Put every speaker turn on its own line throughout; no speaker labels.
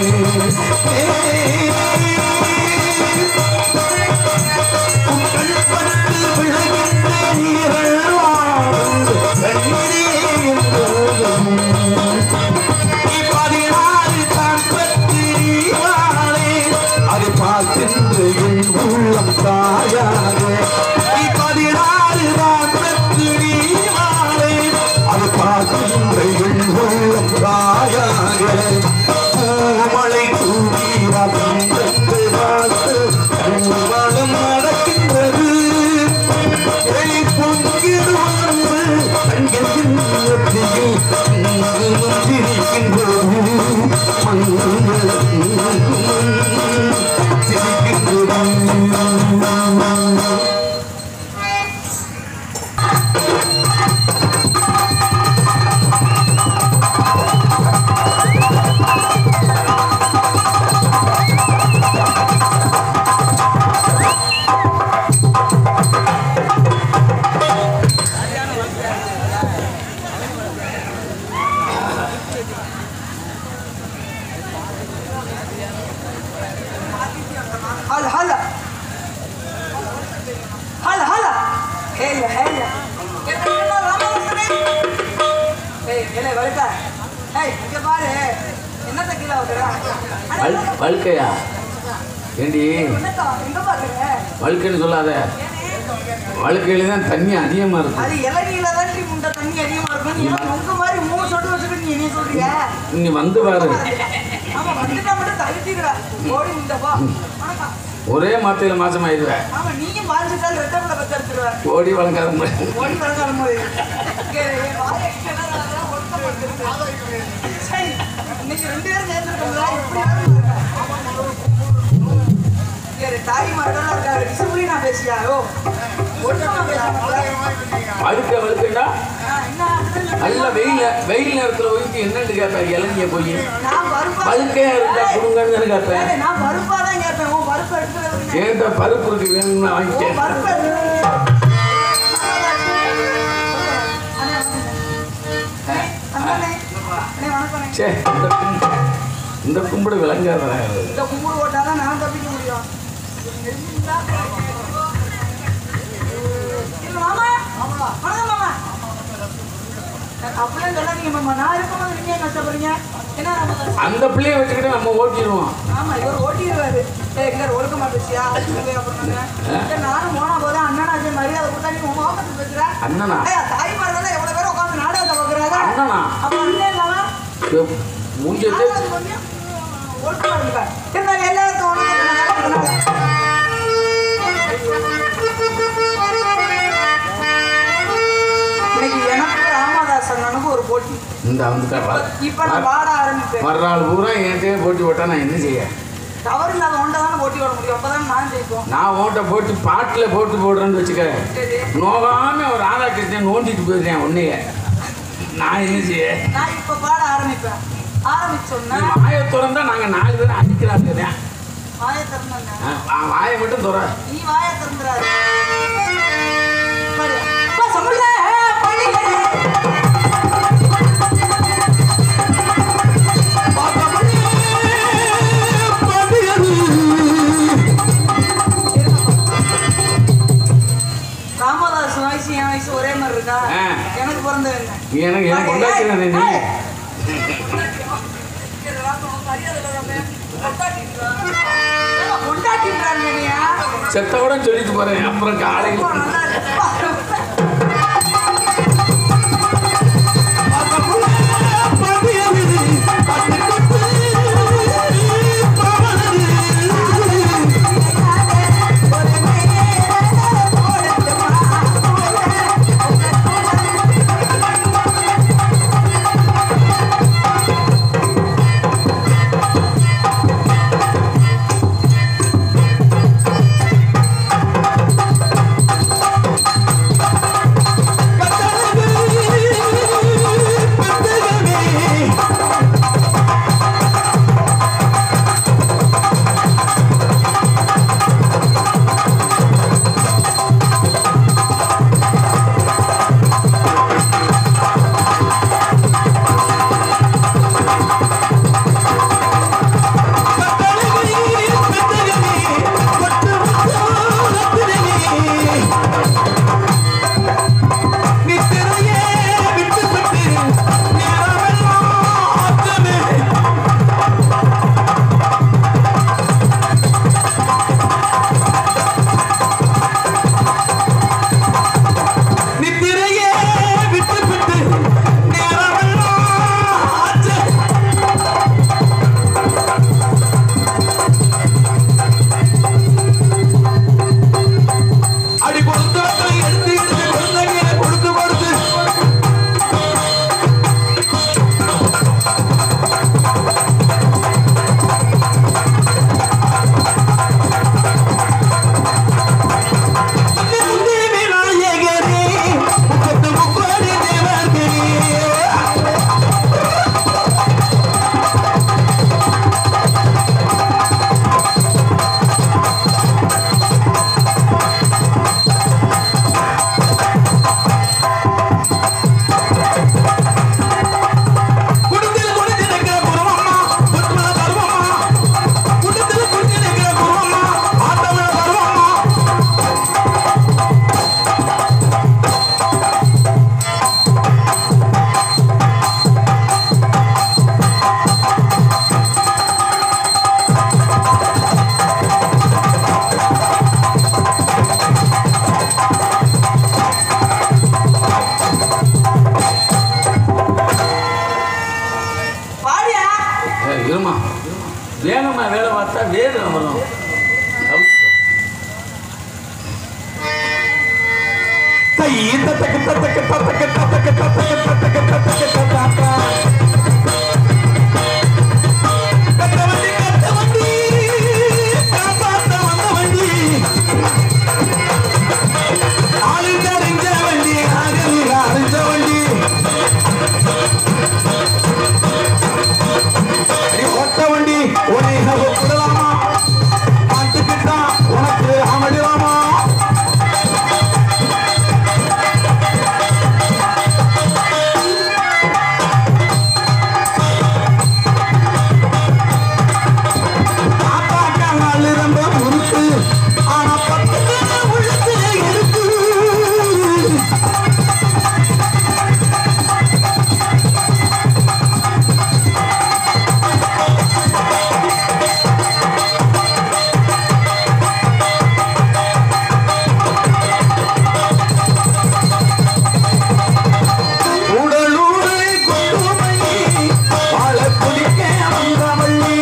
பார்க்கின்ற என் உள்ளம் தாயாக நீ பதினாறு தான் பெற்று நீ வாழே அது பார்க்கின்ற என் உள்ளம் தாயாக மழை தூவியா தந்தத்து பார்த்து வளம் நடக்கின்றது வெளி பொங்கிடுவது அங்கிருக்கின்றது சிரிக்கின்றது
هلا هلا هلا هلا هلا هلا ஏய் ஏலே வழுக்கா ஏய் இங்க பாரு என்னத்த கீழே வைக்கிறா
வல் வழுக்கையா ஏண்டி
என்னத்தா எங்க பாக்குற
வழுக்கைன்னு சொல்லாத வழுக்கையில தான் தண்ணி அதிகமாக இருக்கும்
அது இளநீல தான் நீ முண்டை தண்ணி அதிகமா இருக்கும் நீ உங்க மாதிரி மூணு சொட்டு வச்சுட்டு நீ என்ன சொல்றியா
நீ வந்து பாரு
ஆமா வந்துட்டா மட்டும் தகுதிக்கிற ஓடி முண்டப்பா வணக்கம்
ஒரே மாத்தையில் மாசம் ஆயிடுவேன்
ஆமா நீங்க பாதிச்சுட்டால் ரெட்டப்பில் பத்து எடுத்துருவேன்
ஓடி வழங்காத முடியாது
ஓடி வரக்காலம் போது இன்னைக்கு ரெண்டு பேரும் சேர்ந்துருக்கோம்ல எப்படி தாய் மாரெல்லாம் இருக்காரு டிசிப்ளினா பேசியா ஓ ஒழுக்கமா பேசாமல
வழுக்க வழுக்கண்டா நல்ல வெயில் வெயில் நேரத்தில் போயிட்டு என்னன்னு கேட்பேன் இளநிய போய்
நான் பருப்பா
வழுக்கையா இருந்தா கொடுங்கன்னு தானே கேட்பேன்
ஏய், நான் பருப்பா தான் கேட்பேன் உன் பருப்பு எடுத்து
ஏன்டா பருப்பு இருக்கு வேணும்னு
உன்
வாங்கிட்டேன்
பருப்பு எடுத்து அண்ணே அண்ணே வணக்கம்
சே இந்த கும்- இந்த கும்பிடு விளங்காத
இந்த கும்பிடு போட்டாதான் நான் தப்பிக்க முடியும் இல்ல மாமா வணக்கம் மாமா அப்படியே சொல்லாதீங்க மாமா நான் இருக்கும்போது நீங்க ஏன் கஷ்டப்படுறீங்க என்ன நம்ம-
அந்த பிள்ளைய வச்சுக்கிட்டு நம்ம ஓட்டிடுவோம்
ஆமா இவர் ஓட்டிடுவாரு ஏய் எங்க ஒழுக்க மாட்டேச்சியா அப்படின்னு நானும் போனா போதே அண்ணனாச்சு மரியாதை கொடுத்தா நீ உங்க ஆபத்து பேசுற
அண்ணனா
ஏய், தாய்மார்கள் எவ்வளவு பேர் உட்காந்து நாடகத்தை பார்க்கறாங்க
அண்ணனா
அப்ப அண்ணன் இல்லாம
மூஞ்சி
நாலாவது கொஞ்சம் ஒழுக்கமா இருங்க. இருந்தாலும் எல்லாரும் ஒண்ணு கேட்கணும். இன்னைக்கு எனக்கு ராமதாஸ் அண்ணனுக்கு ஒரு போட்டி
இந்த வந்து
இப்ப நான் பாட ஆரம்பிப்பேன்
மறுநாள் பூரா என்கிட்டயே போட்டி போட்டா நான் என்ன செய்ய
தவறு இல்லாத ஒன்றை தானே போட்டி போட முடியும் அப்பதான் நான் ஜெயிப்போம்
நான் ஓட்ட போட்டு பாட்டில் போட்டு போடுறேன்னு வச்சுக்க
சரி
நோகாம ஒரு ராதாகிருஷ்ணன் நோண்டிட்டு போயிருக்கேன் உன்னைய நான் என்ன செய்ய
நான் இப்ப பாட ஆரம்பிப்பேன் ஆரம்பிச்சோன்னா
நீ வாயை திறந்தா நாங்க நாலு பேரும் அடிக்கிறாங்க
வாயை திறந்தாங்க
வாயை மட்டும் துற
நீ வாயை திறந்துறாரு பாரு. அப்பா, சம்பள பணிகளே. ராமதாஸ் வயசு என் வயசு ஒரே மாதிரி இருக்கா
ஆ.
எனக்கு பிறந்தவங்க
எனக்கு எனக்கு கொண்டாக்கிறேன் நீ
கொண்டாட்டின்றாங்க நீயா
செத்த கூட சொல்லிட்டு போறேன் அப்புறம் காலையில்
நல்லா இருக்கு.
வேகமா வேலை பார்த்தா வேதம் வரும்
தை தத்தக்கு தத்தக்கு தத்தக்கு தத்தக்கு தத்தக்கு தத்தக்கு தத்தக்கு தத்தாக்கா. கட்ட வண்டி, கட்ட வண்டி, காப்பாத்த வந்த வண்டி. ஆளுங்க அறிஞ்ச வண்டி, ஆளுங்க அறிஞ்ச வண்டி. அடி ஓட்ட வண்டி, உன்னை விடலாமா பாட்டுக்குத்தான் உனக்கு அமடிலாமா பாப்பாக்கா நாலு ரொம்ப முறுக்கு ஆனா பக்கத்துல உள்ளத்துல இருக்கு உடலூரை கொண்டு மல்லி வாழ குடிக்க வந்த மல்லி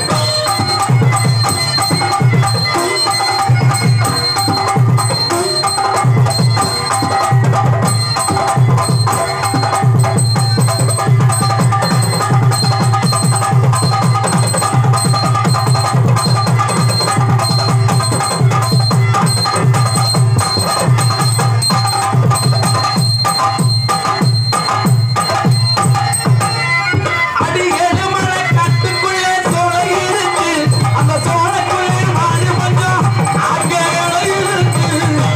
அடியேழு மலை காட்டுக்குள்ளே சோலை இருக்கு அந்த சோலைக்குள்ளே மாடு கொஞ்சம் ஆக்கைகளை இருக்கு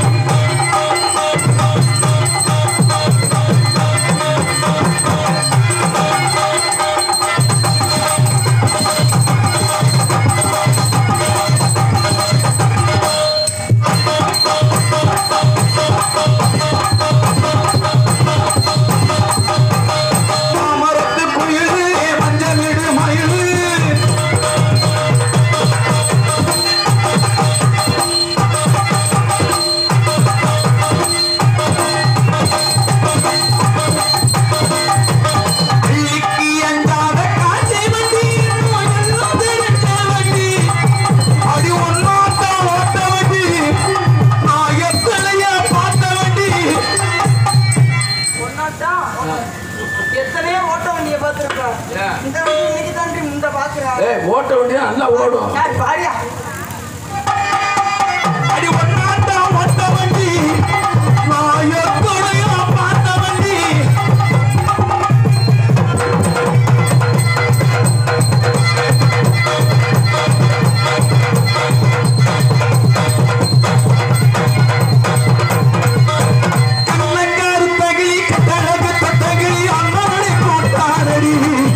மாமரத்து குயிலு மஞ்சள் இடு மயிலு அள்ளிக்கு அஞ்சாத காட்சி வண்டி எல்லாம் தெரிஞ்ச வண்டி அடி ஒன்னாட்ட ஓட்ட வண்டி நான் எத்தனைய பார்த்த வண்டி
ஒன்னாத்தான் எத்தனையோ ஓட்ட வண்டியை பார்த்துருக்கோம்
ஏன்?
இந்த வண்டி இன்னைக்கு தாண்டி முந்த பாக்குறேன்
ஏய் ஓட்ட வண்டியா நல்லா ஓடும்
யார் பாரியா
அடி ஒன்னாட்ட ஓட்ட வண்டி நான் எத்தனைய பார்த்த வண்டி கண்ணங்காரு தகிலி கட்டழகு தத்தகிலி அண்ணனை போட்டாரடி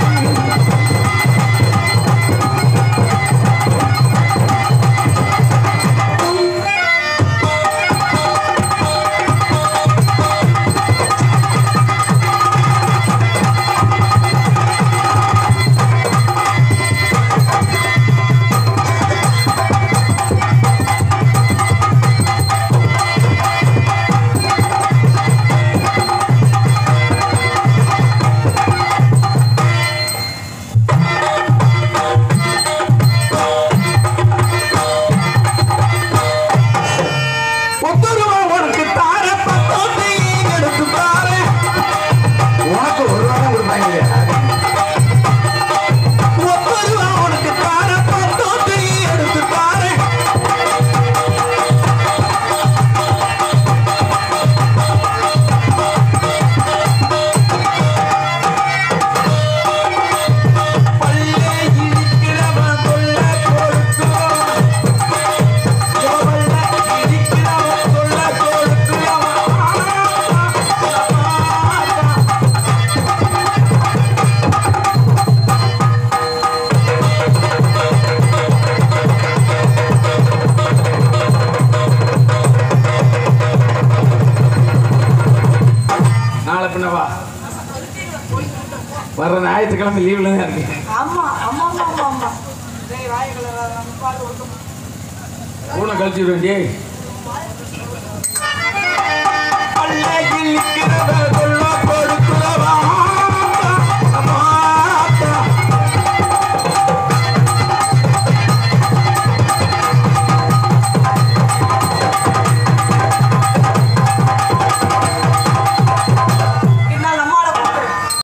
ஒத்துருவா உனக்கு தார பத்தோட்டி எடுத்து தார உனக்கு ஒரு ரூபா கொடுப்பாங்க ஒத்துருவா உனக்கு தார பத்தோட்டி எடுத்து தார பல்லே இடிக்கிறவன் கொள்ள கொடுக்குவான்
நாளை பின்ன வா வர்ற ஞாயிற்றுக்கிழமை லீவ்ல தான் இருக்கேன்
ஆமா ஆமா ஆமா ஆமா ஆமா டேய் வாய கலர் நம்ம பாட்டு ஒட்டு
பூனை கழிச்சு விடுவேன் டேய்
பல்லே இழிக்கிறவன்